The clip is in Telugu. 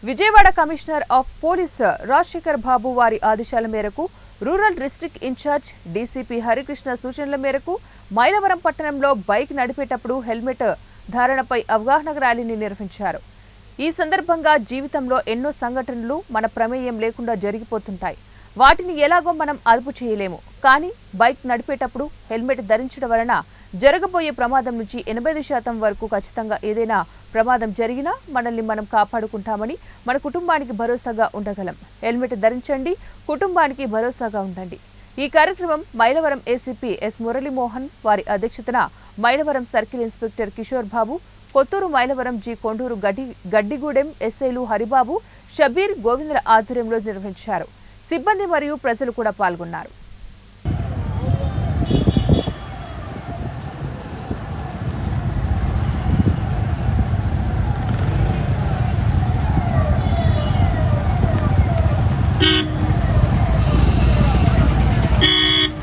Vijayawada commissioner of police Rajasekhar Babu వారి ఆదేశాల మేరకు rural district incharge DCP Harikrishna సూచనల మేరకు మైలవరం పట్టణంలో బైక్ నడిపేటప్పుడు హెల్మెట్ ధారణపై అవగాహన ర్యాలీని నిర్వహించారు ఈ సందర్భంగా జీవితంలో ఎన్నో సంఘటనలు మన ప్రమేయం లేకుండా జరిగిపోతుంటాయి వాటిని ఎలాగో మనం అదుపు చేయలేము కానీ బైక్ నడిపేటప్పుడు హెల్మెట్ ధరించడం వలన జరగబోయే ప్రమాదం నుంచి ఎనభై శాతం వరకు ఖచ్చితంగా ఏదైనా ప్రమాదం జరిగినా మనల్ని మనం కాపాడుకుంటామని మన కుటుంబానికి భరోసాగా ఉండగలం హెల్మెట్ ధరించండి కుటుంబానికి భరోసాగా ఉండండి ఈ కార్యక్రమం మైలవరం ఏసీపీ ఎస్ మురళీమోహన్ వారి అధ్యక్షతన Mylavaram circle inspector Kishore Babu Kothuru Mylavaram G Konduru గడ్డి గడ్డిగూడెం ఎస్ఐలు హరిబాబు షబీర్ గోవిందుల ఆధ్వర్యంలో నిర్వహించారు సిబ్బంది మరియు ప్రజలు కూడా పాల్గొన్నారు